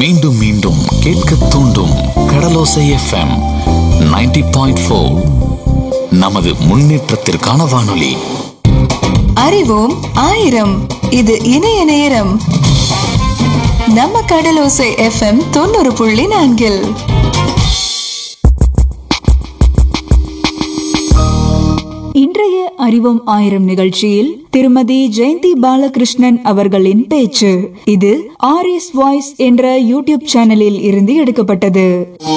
மீண்டும் மீண்டும் கேட்க தூண்டும் கடலோசை எஃப்எம் 90.4 பாயிண்ட் நமது முன்னேற்றத்திற்கான வானொலி அறிவோம் ஆயிரம் இது இணைய நேரம் நம்ம கடலோசை எஃப்எம் தொண்ணூறு புள்ளி நான்கில் இன்றைய அறிவோம் ஆயிரம் நிகழ்ச்சியில் திருமதி ஜெயந்தி பாலகிருஷ்ணன் அவர்களின் பேச்சு இது ஆர்எஸ் வாய்ஸ் என்ற யூடியூப் சேனலில் இருந்து எடுக்கப்பட்டது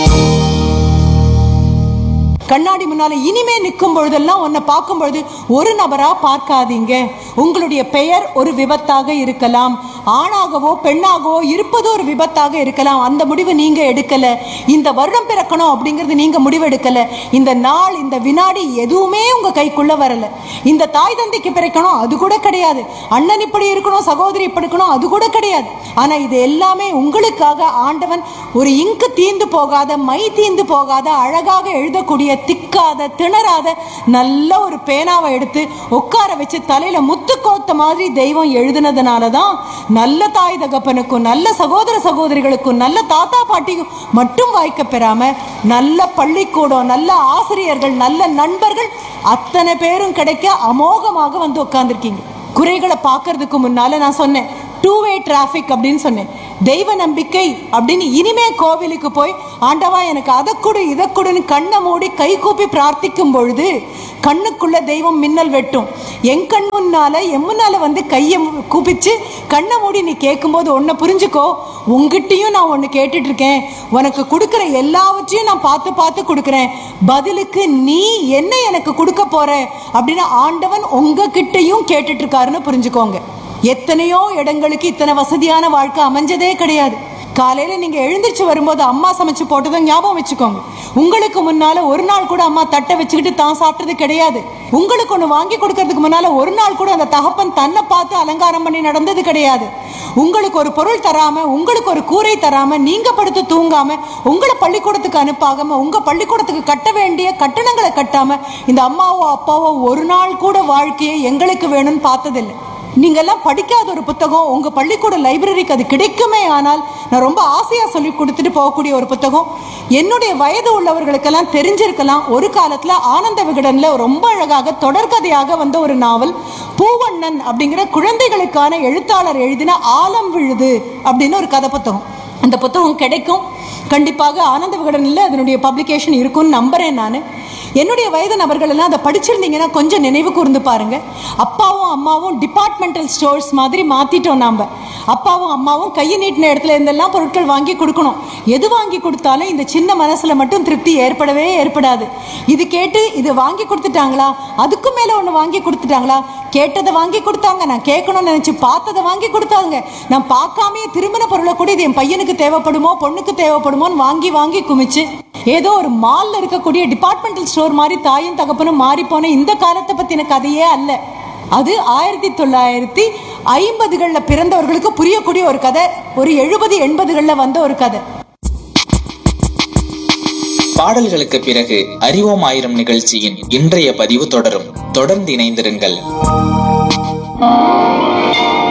கண்ணாடி முன்னால இனிமே நிற்கும் பொழுதெல்லாம் உன்னை பார்க்கும் பொழுது ஒரு நபரா பார்க்காதீங்க உங்களுடைய பெயர் ஒரு விபத்தாக இருக்கலாம் ஆணாகவோ பெண்ணாகவோ இருப்பது ஒரு விபத்தாக இருக்கலாம் அந்த முடிவு நீங்க எடுக்கல இந்த வருடம் பிறக்கணும் அப்படிங்கிறது நீங்க முடிவு எடுக்கல இந்த நாள் இந்த வினாடி எதுவுமே உங்க கைக்குள்ள வரல இந்த தாய் தந்தைக்கு பிறக்கணும் அது கூட கிடையாது அண்ணன் இப்படி இருக்கணும் சகோதரி இப்படி இருக்கணும் அது கூட கிடையாது ஆனா இது எல்லாமே உங்களுக்காக ஆண்டவன் ஒரு இங்கு தீந்து போகாத மை தீந்து போகாத அழகாக எழுதக்கூடிய திக்காத திணறாத நல்ல ஒரு பேனாவை எடுத்து உட்கார வச்சு தலையில முத்து கோத்த மாதிரி தெய்வம் எழுதுனதுனால தான் நல்ல தாய் தகப்பனுக்கும் நல்ல சகோதர சகோதரிகளுக்கும் நல்ல தாத்தா பாட்டிக்கும் மட்டும் வாய்க்க பெறாம நல்ல பள்ளிக்கூடம் நல்ல ஆசிரியர்கள் நல்ல நண்பர்கள் அத்தனை பேரும் கிடைக்க அமோகமாக வந்து உட்கார்ந்துருக்கீங்க குறைகளை பார்க்கறதுக்கு முன்னால நான் சொன்னேன் டூ வே டிராஃபிக் அப்படின்னு சொன்னேன் தெய்வ நம்பிக்கை அப்படின்னு இனிமே கோவிலுக்கு போய் ஆண்டவா எனக்கு அதை கொடு இதை கொடுன்னு கண்ணை மூடி கை கூப்பி பிரார்த்திக்கும் பொழுது கண்ணுக்குள்ள தெய்வம் மின்னல் வெட்டும் என் கண் முன்னால என் முன்னால வந்து கையை கூப்பிச்சு கண்ணை மூடி நீ கேட்கும்போது ஒன்றை புரிஞ்சுக்கோ உங்ககிட்டயும் நான் ஒன்று கேட்டுட்டு இருக்கேன் உனக்கு கொடுக்குற எல்லாவற்றையும் நான் பார்த்து பார்த்து கொடுக்குறேன் பதிலுக்கு நீ என்ன எனக்கு கொடுக்க போற அப்படின்னு ஆண்டவன் உங்ககிட்டயும் கேட்டுட்டு இருக்காருன்னு புரிஞ்சுக்கோங்க எத்தனையோ இடங்களுக்கு இத்தனை வசதியான வாழ்க்கை அமைஞ்சதே கிடையாது காலையில நீங்க எழுந்திருச்சு வரும்போது அம்மா சமைச்சு போட்டதை ஞாபகம் வச்சுக்கோங்க உங்களுக்கு முன்னால ஒரு நாள் கூட அம்மா தட்டை வச்சுக்கிட்டு தான் சாப்பிட்டது கிடையாது உங்களுக்கு ஒண்ணு வாங்கி கொடுக்கறதுக்கு முன்னால ஒரு நாள் கூட அந்த தகப்பன் தன்னை பார்த்து அலங்காரம் பண்ணி நடந்தது கிடையாது உங்களுக்கு ஒரு பொருள் தராம உங்களுக்கு ஒரு கூரை தராம நீங்க படுத்து தூங்காம உங்களை பள்ளிக்கூடத்துக்கு அனுப்பாகாம உங்க பள்ளிக்கூடத்துக்கு கட்ட வேண்டிய கட்டணங்களை கட்டாம இந்த அம்மாவோ அப்பாவோ ஒரு நாள் கூட வாழ்க்கையை எங்களுக்கு வேணும்னு பார்த்ததில்லை நீங்க எல்லாம் படிக்காத ஒரு புத்தகம் உங்க பள்ளிக்கூட லைப்ரரிக்கு அது கிடைக்குமே ஆனால் நான் ரொம்ப ஆசையா சொல்லி கொடுத்துட்டு போகக்கூடிய ஒரு புத்தகம் என்னுடைய வயது உள்ளவர்களுக்கெல்லாம் தெரிஞ்சிருக்கலாம் ஒரு காலத்துல ஆனந்த விகடன்ல ரொம்ப அழகாக தொடர்கதையாக வந்த ஒரு நாவல் பூவண்ணன் அப்படிங்கிற குழந்தைகளுக்கான எழுத்தாளர் எழுதின ஆலம் விழுது அப்படின்னு ஒரு கதை புத்தகம் அந்த புத்தகம் கிடைக்கும் கண்டிப்பாக ஆனந்த விகடனில் அதனுடைய பப்ளிகேஷன் இருக்கும்னு நம்புறேன் நான் என்னுடைய வயது நபர்கள் எல்லாம் அதை படிச்சிருந்தீங்கன்னா கொஞ்சம் நினைவு கூர்ந்து பாருங்க அப்பாவும் அம்மாவும் டிபார்ட்மெண்டல் ஸ்டோர்ஸ் மாதிரி மாத்திட்டோம் நாம அப்பாவும் அம்மாவும் கையை நீட்டின இடத்துல இருந்தெல்லாம் பொருட்கள் வாங்கி கொடுக்கணும் எது வாங்கி கொடுத்தாலும் இந்த சின்ன மனசுல மட்டும் திருப்தி ஏற்படவே ஏற்படாது இது கேட்டு இது வாங்கி கொடுத்துட்டாங்களா அதுக்கும் மேல ஒண்ணு வாங்கி கொடுத்துட்டாங்களா கேட்டதை வாங்கி கொடுத்தாங்க நான் கேட்கணும்னு நினைச்சு பார்த்ததை வாங்கி கொடுத்தாங்க நான் பார்க்காமயே திரும்பின பொருளை கூட இது என் பையனுக்கு தேவைப்படுமோ பொண்ணுக்கு தேவைப்படுமோன்னு வாங்கி வாங்கி குமிச்சு ஏதோ ஒரு மால்ல இருக்கக்கூடிய டிபார்ட்மெண்டல் ஸ்டோர் மாதிரி தாயும் தகப்பனும் மாறி போன இந்த காலத்தை பத்தின கதையே அல்ல அது ஆயிரத்தி தொள்ளாயிரத்தி ஐம்பதுகளில் பிறந்தவர்களுக்கு புரியக்கூடிய ஒரு கதை ஒரு எழுபது எண்பதுகளில் வந்த ஒரு கதை பாடல்களுக்கு பிறகு அறிவோம் ஆயிரம் நிகழ்ச்சியின் இன்றைய பதிவு தொடரும் தொடர்ந்து இணைந்திருங்கள்